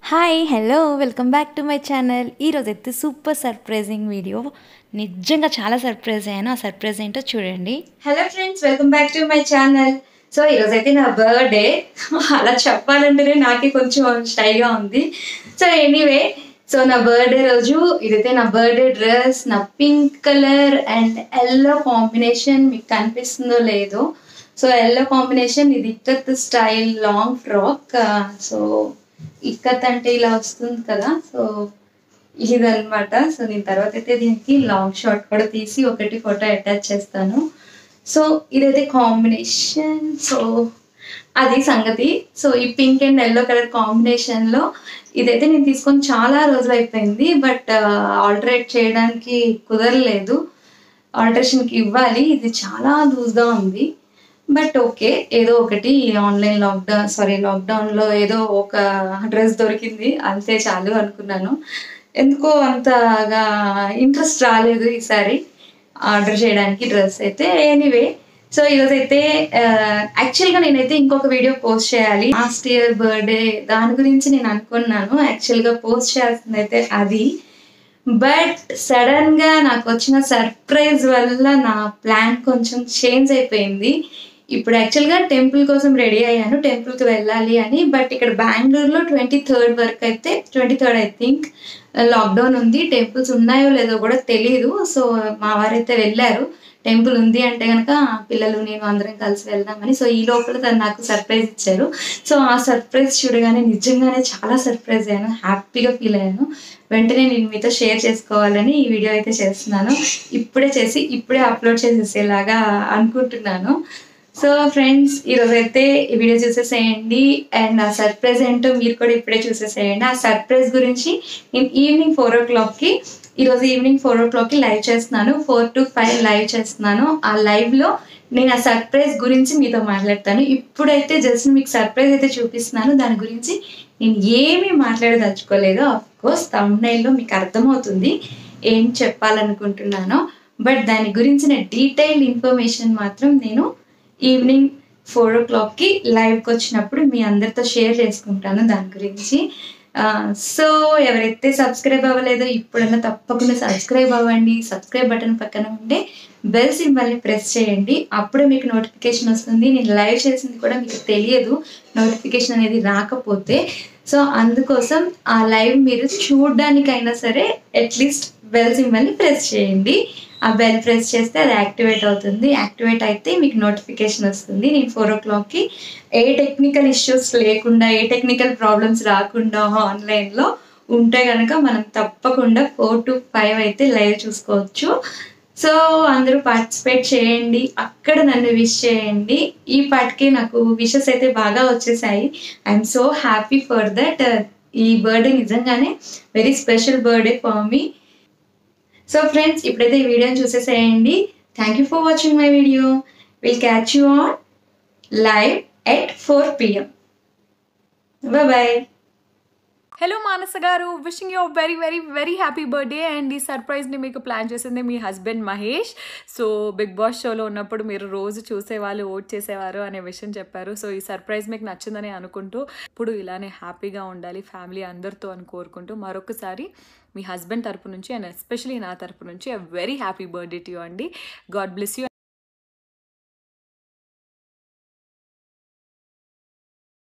hi hello welcome back to my channel ఈరోజు అయితే super surprising video నిజంగా చాలా సర్ప్రైజ్ అయ్యాను ఆ సర్ప్రైజ్ ఏంటో చూడండి hello friends welcome back to my channel so ఈరోజు అయితే నా బర్త్డే అలా చెప్పాలంటేనే నాకే కొంచెం స్టైల్గా ఉంది సో ఎనీవే సో నా బర్త్డే రోజు ఇదైతే నా బర్త్డే డ్రెస్ నా pink colour and yellow combination మీకు కనిపిస్తుందో లేదో సో ఎల్లో కాంబినేషన్ ఇది ikat style long frock so ikat అంటే ఇలా వస్తుంది కదా సో ఇదన్నమాట సో నేను తర్వాత అయితే దీనికి లాంగ్ షాట్ కూడా తీసి ఒకటి ఫోటో అటాచ్ చేస్తాను సో ఇదైతే కాంబినేషన్ సో అది సంగతి సో ఈ పింక్ అండ్ ఎల్లో కలర్ కాంబినేషన్లో ఇదైతే నేను తీసుకొని చాలా రోజులు అయిపోయింది బట్ ఆల్టరేట్ చేయడానికి కుదరలేదు ఆల్టరేషన్కి ఇవ్వాలి ఇది చాలా లూజ్గా ఉంది బట్ ఓకే ఏదో ఒకటి ఆన్లైన్ లాక్డౌన్ సారీ లాక్డౌన్లో ఏదో ఒక డ్రెస్ దొరికింది అంతే చాలు అనుకున్నాను ఎందుకో అంతగా ఇంట్రెస్ట్ రాలేదు ఈసారి ఆర్డర్ చేయడానికి డ్రెస్ అయితే ఎనీవే సో ఈరోజు అయితే యాక్చువల్గా నేనైతే ఇంకొక వీడియో పోస్ట్ చేయాలి లాస్ట్ ఇయర్ బర్త్డే దాని గురించి నేను అనుకున్నాను యాక్చువల్గా పోస్ట్ చేయాల్సింది అయితే అది బట్ సడన్ గా నాకు వచ్చిన సర్ప్రైజ్ వల్ల నా ప్లాన్ కొంచెం చేంజ్ అయిపోయింది ఇప్పుడు యాక్చువల్గా టెంపుల్ కోసం రెడీ అయ్యాను టెంపుల్కి వెళ్ళాలి అని బట్ ఇక్కడ బెంగళూరులో ట్వంటీ థర్డ్ వరకు అయితే twenty third I think lockdown ఉంది టెంపుల్స్ ఉన్నాయో లేదో కూడా తెలియదు సో మా వారైతే వెళ్ళారు టెంపుల్ ఉంది అంటే కనుక పిల్లలు నేను అందరం కలిసి వెళ్దామని సో ఈ లోపల తను నాకు సర్ప్రైజ్ ఇచ్చారు సో ఆ సర్ప్రైజ్ చూడగానే నిజంగానే చాలా సర్ప్రైజ్ అయ్యాను హ్యాపీగా ఫీల్ అయ్యాను వెంటనే నేను మీతో షేర్ చేసుకోవాలని ఈ వీడియో అయితే చేస్తున్నాను ఇప్పుడే చేసి ఇప్పుడే అప్లోడ్ చేసేసేలాగా అనుకుంటున్నాను సో ఫ్రెండ్స్ ఈరోజు అయితే ఈ వీడియో చూసేసేయండి అండ్ ఆ సర్ప్రైజ్ ఏంటో మీరు కూడా ఇప్పుడే చూసేసేయండి ఆ సర్ప్రైజ్ గురించి నేను ఈవినింగ్ ఫోర్ ఓ క్లాక్కి ఈరోజు ఈవినింగ్ ఫోర్ ఓ క్లాక్కి లైవ్ చేస్తున్నాను ఫోర్ టు ఫైవ్ లైవ్ చేస్తున్నాను ఆ లైవ్లో నేను ఆ సర్ప్రైజ్ గురించి మీతో మాట్లాడతాను ఇప్పుడైతే జస్ట్ మీకు సర్ప్రైజ్ అయితే చూపిస్తున్నాను దాని గురించి నేను ఏమీ మాట్లాడదలుచుకోలేదు ఆఫ్ కోర్స్ తమ్నైల్లో మీకు అర్థమవుతుంది ఏం చెప్పాలనుకుంటున్నానో బట్ దాని గురించిన డీటెయిల్డ్ ఇన్ఫర్మేషన్ మాత్రం నేను ఈవినింగ్ ఫోర్ ఓ క్లాక్కి లైవ్కి వచ్చినప్పుడు మీ అందరితో షేర్ చేసుకుంటాను దాని గురించి సో ఎవరైతే సబ్స్క్రైబ్ అవ్వలేదో ఇప్పుడన్నా తప్పకుండా సబ్స్క్రైబ్ అవ్వండి సబ్స్క్రైబ్ బటన్ పక్కన ఉండే బెల్ సింబల్ని ప్రెస్ చేయండి అప్పుడే మీకు నోటిఫికేషన్ వస్తుంది నేను లైవ్ చేసింది కూడా మీకు తెలియదు నోటిఫికేషన్ అనేది రాకపోతే సో అందుకోసం ఆ లైవ్ మీరు చూడడానికైనా సరే అట్లీస్ట్ బెల్ సింబల్ని ప్రెస్ చేయండి ఆ బెల్ ప్రెస్ చేస్తే అది యాక్టివేట్ అవుతుంది యాక్టివేట్ అయితే మీకు నోటిఫికేషన్ వస్తుంది నేను ఫోర్ ఓ క్లాక్కి ఏ టెక్నికల్ ఇష్యూస్ లేకుండా ఏ టెక్నికల్ ప్రాబ్లమ్స్ రాకుండా ఆన్లైన్లో ఉంటే కనుక మనం తప్పకుండా ఫోర్ టు ఫైవ్ అయితే లైవ్ చూసుకోవచ్చు సో అందరూ పార్టిసిపేట్ చేయండి అక్కడ నన్ను విష్ చేయండి ఈ పాటికి నాకు విషెస్ అయితే బాగా వచ్చేసాయి I'm so happy for that ఈ బర్త్డే నిజంగానే very special birthday for me so friends ఇప్పుడైతే ఈ వీడియోని చూసేసేయండి thank you for watching my video will catch you on live at four PM bye hello Manasa garu wishing you very very very happy birthday and ఈ సర్ప్రైజ్ని మీకు plan చేసింది మీ husband Mahesh so Bigg Boss షోలో ఉన్నప్పుడు మీరు రోజు చూసేవాళ్ళు ఓట్ చేసేవారు అనే విషయం చెప్పారు సో ఈ సర్ప్రైజ్ మీకు నచ్చిందని అనుకుంటూ ఇప్పుడు ఇలానే హ్యాపీగా ఉండాలి ఫ్యామిలీ అందరితో అని కోరుకుంటూ మరొకసారి మీ హస్బెండ్ తరపు నుంచి అండ్ ఎస్పెషలీ నా తరపు నుంచి very happy birthday to you అండి గాడ్ బ్లెస్ యూ